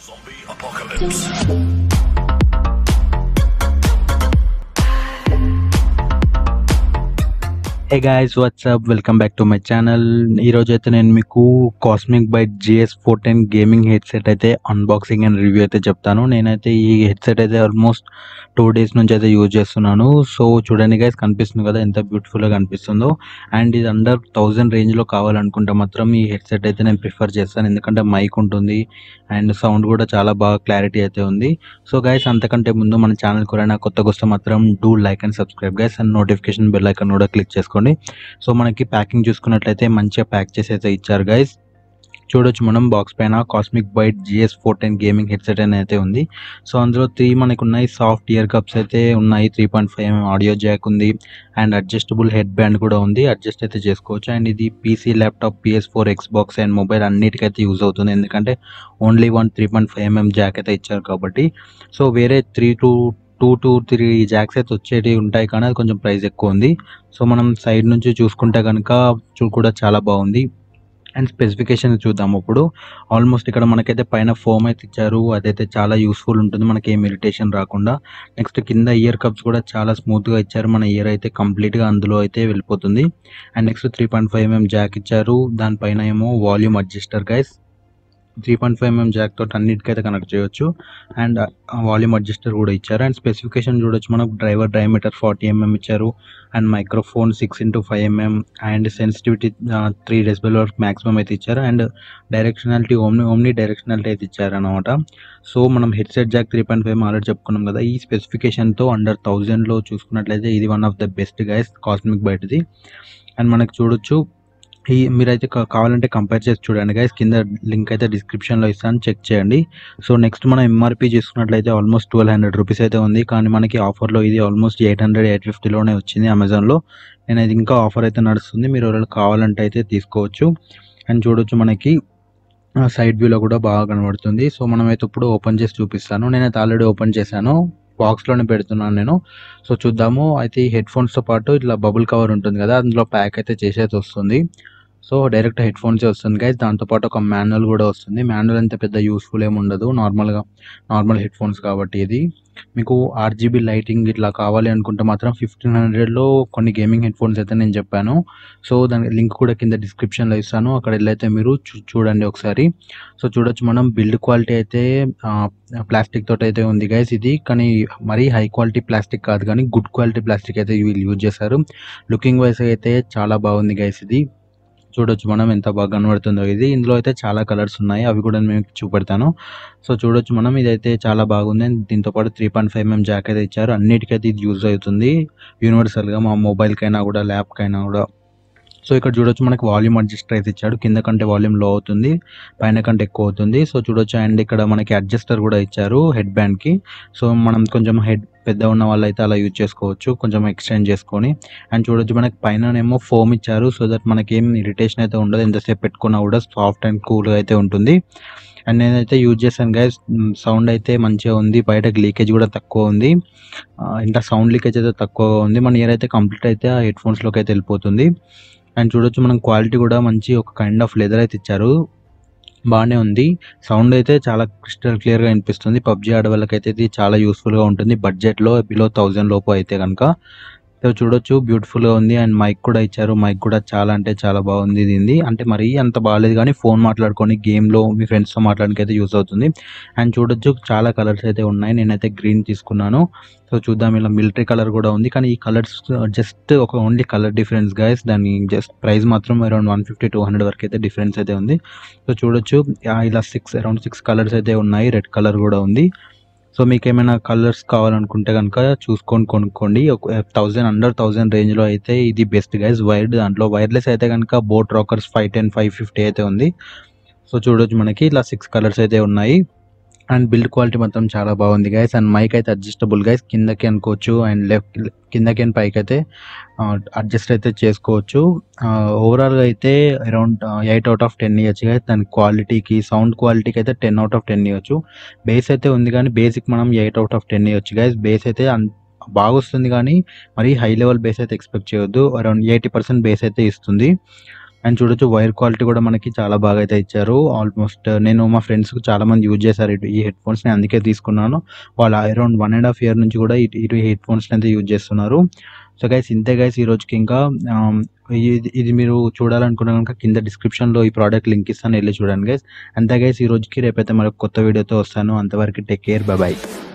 Zombie apocalypse. Hey guys what's up welcome back to my channel ఈరోజు అయితే నేను మీకు cosmic byte GS fourteen gaming headset అయితే unboxing and review అయితే చెప్తాను నేనైతే ఈ హెడ్సెట్ అయితే ఆల్మోస్ట్ టూ డేస్ నుంచి అయితే యూజ్ చేస్తున్నాను సో చూడండి గైస్ కనిపిస్తుంది కదా ఎంత బ్యూటిఫుల్గా కనిపిస్తుందో అండ్ ఇది అండర్ థౌజండ్ రేంజ్లో కావాలనుకుంటే మాత్రం ఈ హెడ్సెట్ అయితే నేను ప్రిఫర్ చేస్తాను ఎందుకంటే మైక్ ఉంటుంది అండ్ సౌండ్ కూడా చాలా బాగా క్లారిటీ అయితే ఉంది సో గైస్ అంతకంటే ముందు మన ఛానల్ కూడా కొత్తగా వస్తే మాత్రం do like and subscribe guys and notification bell icon కూడా క్లిక్ చేసుకోండి సో మనకి ప్యాకింగ్ చూసుకున్నట్లయితే మంచిగా ప్యాక్ చేసి అయితే ఇచ్చారు గైస్ చూడొచ్చు మనం బాక్స్ పైన cosmic byte GS fourteen gaming headset అని అయితే ఉంది సో అందులో త్రీ మనకు ఉన్నాయి సాఫ్ట్ ఇయర్ కప్స్ అయితే ఉన్నాయి three point five audio jack ఉంది అండ్ అడ్జస్టబుల్ హెడ్ బ్యాండ్ కూడా ఉంది అడ్జస్ట్ అయితే చేసుకోవచ్చు అండ్ ఇది PC laptop PS four Xbox and mobile అన్నిటికైతే యూజ్ అవుతుంది ఎందుకంటే only one three point five MM jack అయితే ఇచ్చారు కాబట్టి సో వేరే three two two two three jacks అయితే వచ్చేటివి ఉంటాయి కానీ అది కొంచెం ప్రైస్ ఎక్కువ ఉంది సో మనం సైడ్ నుంచి చూసుకుంటే కనుక చూ కూడా చాలా బాగుంది అండ్ స్పెసిఫికేషన్ చూద్దాం ఇప్పుడు ఆల్మోస్ట్ ఇక్కడ మనకైతే పైన ఫోమ్ అయితే ఇచ్చారు అదైతే చాలా యూస్ఫుల్ ఉంటుంది మనకి ఏం ఇరిటేషన్ రాకుండా నెక్స్ట్ కింద ఇయర్ కప్స్ కూడా చాలా స్మూత్గా ఇచ్చారు మన ఇయర్ అయితే కంప్లీట్గా అందులో అయితే వెళ్ళిపోతుంది and next three point five MM jack ఇచ్చారు దానిపైన ఏమో volume adjuster guys three point five MM jack తోటి అన్నిటికైతే కనెక్ట్ చేయొచ్చు అండ్ వాల్యూమ్ అడ్జస్టర్ కూడా ఇచ్చారు అండ్ స్పెసిఫికేషన్ చూడొచ్చు మనకు డ్రైవర్ డయామీటర్ ఫార్టీ ఎంఎం ఇచ్చారు and microphone six into five MM and sensitivity three decibel వరకు మాక్సిమం అయితే ఇచ్చారు and directionality omni omni directionality అయితే ఇచ్చారు అనమాట సో మనం headset jack three point five already చెప్పుకున్నాం కదా ఈ స్పెసిఫికేషన్తో అండర్ థౌజండ్లో చూసుకున్నట్లయితే ఇది one of the best guys Cosmic బయటది అండ్ మనకు చూడొచ్చు ఈ మీరైతే కా- కావాలంటే కంపేర్ చేసి చూడండి గైస్ కింద లింక్ అయితే డిస్క్రిప్షన్లో ఇస్తాను చెక్ చేయండి సో నెక్స్ట్ మనం ఎంఆర్పి చూసుకున్నట్లయితే ఆల్మోస్ట్ ట్వెల్వ్ హండ్రెడ్ రూపీస్ అయితే ఉంది కానీ మనకి ఆఫర్లో ఇది ఆల్మోస్ట్ ఎయిట్ హండ్రెడ్ ఎయిట్ ఫిఫ్టీలోనే వచ్చింది అమెజాన్లో నేను ఇది ఇంకా ఆఫర్ అయితే నడుస్తుంది మీరు ఎవరైనా కావాలంటే అయితే తీసుకోవచ్చు అండ్ చూడొచ్చు మనకి సైడ్ వ్యూలో కూడా బాగా కనబడుతుంది సో మనం అయితే ఇప్పుడు ఓపెన్ చేసి చూపిస్తాను నేనైతే ఆల్రెడీ ఓపెన్ చేశాను బాక్స్లోనే పెడుతున్నాను నేను సో చూద్దాము అయితే ఈ హెడ్ ఫోన్స్తో పాటు ఇట్లా బబుల్ కవర్ ఉంటుంది కదా అందులో ప్యాక్ అయితే చేసేది వస్తుంది సో డైరెక్ట్ హెడ్ ఫోన్స్ వస్తుంది గైస్ దాంతోపాటు ఒక మాన్యువల్ కూడా వస్తుంది మాన్యువల్ అంత పెద్ద యూస్ఫుల్ ఏమి ఉండదు నార్మల్గా నార్మల్ హెడ్ ఫోన్స్ కాబట్టి ఇది మీకు ఆర్జీబీ లైటింగ్ ఇట్లా కావాలి అనుకుంటే మాత్రం ఫిఫ్టీన్ హండ్రెడ్లో కొన్ని గేమింగ్ హెడ్ ఫోన్స్ అయితే నేను చెప్పాను సో దాని లింక్ కూడా కింద డిస్క్రిప్షన్లో ఇస్తాను అక్కడ వెళ్ళైతే మీరు చూ- చూడండి ఒకసారి సో చూడొచ్చు మనం బిల్డ్ క్వాలిటీ అయితే ప్లాస్టిక్ తోటి అయితే ఉంది గైస్ ఇది కానీ మరీ హై క్వాలిటీ ప్లాస్టిక్ కాదు కానీ గుడ్ క్వాలిటీ ప్లాస్టిక్ అయితే వీళ్ళు యూజ్ చేశారు లుకింగ్ వైస్ అయితే చాలా బాగుంది గైస్ ఇది చూడొచ్చు మనం ఎంత బాగా కనబడుతుందో ఇది ఇందులో అయితే చాలా కలర్స్ ఉన్నాయి అవి కూడా నేను మీకు చూపెడతాను సో చూడొచ్చు మనం ఇదైతే చాలా బాగుంది And దీంతో పాటు three point five MM jack అయితే ఇచ్చారు అన్నిటికైతే ఇది యూజ్ అవుతుంది యూనివర్సల్గా మా మొబైల్కైనా కూడా ల్యాప్కైనా కూడా సో ఇక్కడ చూడొచ్చు మనకి వాల్యూమ్ అడ్జస్టర్ అయితే ఇచ్చాడు కింద కంటే వాల్యూమ్ లో అవుతుంది పైన కంటే ఎక్కువ అవుతుంది సో చూడొచ్చు అండ్ ఇక్కడ మనకి అడ్జస్టర్ కూడా ఇచ్చారు హెడ్ బ్యాండ్ కి సో మనం కొంచెం హెడ్ పెద్ద ఉన్న వాళ్ళు అయితే అలా యూజ్ చేసుకోవచ్చు కొంచెం ఎక్స్టెండ్ చేసుకొని అండ్ చూడొచ్చు మనకి పైన ఏమో ఫోమ్ ఇచ్చారు సో దట్ మనకి ఏం ఇరిటేషన్ అయితే ఉండదు ఎంతసేపు పెట్టుకున్నా కూడా సాఫ్ట్ అండ్ కూల్గా అయితే ఉంటుంది అండ్ నేనైతే యూజ్ చేశాను గైస్ సౌండ్ అయితే మంచిగా ఉంది బయటకు లీకేజ్ కూడా తక్కువ ఉంది ఆ, ఇంకా సౌండ్ లీకేజ్ అయితే తక్కువగా ఉంది మన ఇయర్ అయితే కంప్లీట్ అయితే ఆ హెడ్ ఫోన్స్లోకి అయితే వెళ్ళిపోతుంది అండ్ చూడొచ్చు మనం క్వాలిటీ కూడా మంచి ఒక కైండ్ ఆఫ్ లెదర్ అయితే ఇచ్చారు బాగానే ఉంది సౌండ్ అయితే చాలా క్రిస్టల్ క్లియర్గా వినిపిస్తుంది పబ్జీ ఆడే వాళ్ళకైతే ఇది చాలా యూస్ఫుల్గా ఉంటుంది బడ్జెట్లో బిలో థౌజండ్ లోపు అయితే కనుక సో చూడొచ్చు బ్యూటిఫుల్గా ఉంది అండ్ మైక్ కూడా ఇచ్చారు మైక్ కూడా చాలా అంటే చాలా బాగుంది దీనిది అంటే మరీ అంత బాగాలేదు కానీ ఫోన్ మాట్లాడుకొని గేమ్లో మీ ఫ్రెండ్స్తో మాట్లాడడానికి అయితే యూస్ అవుతుంది అండ్ చూడొచ్చు చాలా కలర్స్ అయితే ఉన్నాయి నేనైతే గ్రీన్ తీసుకున్నాను సో చూద్దాం ఇలా మిలిటరీ కలర్ కూడా ఉంది కానీ ఈ కలర్స్ జస్ట్ ఒక ఓన్లీ కలర్ డిఫరెన్స్ గైస్ దాని జస్ట్ ప్రైస్ మాత్రం around one fifty two hundred వరకు అయితే డిఫరెన్స్ అయితే ఉంది సో చూడొచ్చు ఆ, ఇలా సిక్స్ అరౌండ్ సిక్స్ కలర్స్ అయితే ఉన్నాయి రెడ్ కలర్ కూడా ఉంది సో మీకు ఏమైనా కలర్స్ కావాలనుకుంటే కనుక చూసుకొని కొనుక్కోండి ఒక థౌజండ్ అండర్ థౌజండ్ రేంజ్లో అయితే ఇది బెస్ట్ గైస్ వైర్డ్ దాంట్లో వైర్లెస్ అయితే కనుక boAt Rockerz five ten five fifty అయితే ఉంది సో చూడొచ్చు మనకి ఇలా సిక్స్ కలర్స్ అయితే ఉన్నాయి అండ్ బిల్డ్ క్వాలిటీ మాత్రం చాలా బాగుంది గైస్ అండ్ మైక్ అయితే అడ్జస్టబుల్ గైస్ కిందకి అనుకోవచ్చు అండ్ లెఫ్ట్ కిందకి అండ్ పైకి అయితే అడ్జస్ట్ అయితే చేసుకోవచ్చు ఓవరాల్గా అయితే around eight out of ten ఇవ్వచ్చు గైస్ దాని క్వాలిటీకి సౌండ్ క్వాలిటీకి అయితే టెన్ అవుట్ ఆఫ్ టెన్ ఇవ్వచ్చు బేస్ అయితే ఉంది కానీ బేసిక్ మనం ఎయిట్ అవుట్ ఆఫ్ టెన్ ఇవ్వచ్చు గైస్ బేస్ అయితే అన్- బాగా వస్తుంది కానీ మరీ హై లెవెల్ బేస్ అయితే ఎక్స్పెక్ట్ చేయొద్దు అరౌండ్ ఎయిటీ పర్సెంట్ బేస్ అయితే ఇస్తుంది అండ్ చూడొచ్చు వైర్ క్వాలిటీ కూడా మనకి చాలా బాగా అయితే ఇచ్చారు ఆల్మోస్ట్ నేను మా ఫ్రెండ్స్ చాలా మంది యూజ్ చేశారు ఇటు- ఈ హెడ్ ఫోన్స్ ని అందుకే తీసుకున్నాను వాళ్ళు around one and half year నుంచి కూడా ఇటు ఇటు హెడ్ ఫోన్స్ అయితే యూజ్ చేస్తున్నారు సో గైస్ ఇంతే గైస్ ఈ రోజుకి ఇంకా ఆమ్, ఇది ఇది మీరు చూడాలనుకున్న కనుక కింద డిస్క్రిప్షన్ లో ఈ ప్రోడక్ట్ లింక్ ఇస్తాను వెళ్ళి చూడండి గైస్ అంతే గైస్ ఈ రోజుకి రేపైతే మరొక కొత్త వీడియోతో వస్తాను అంతవరకు టేక్ కేర్ బాయ్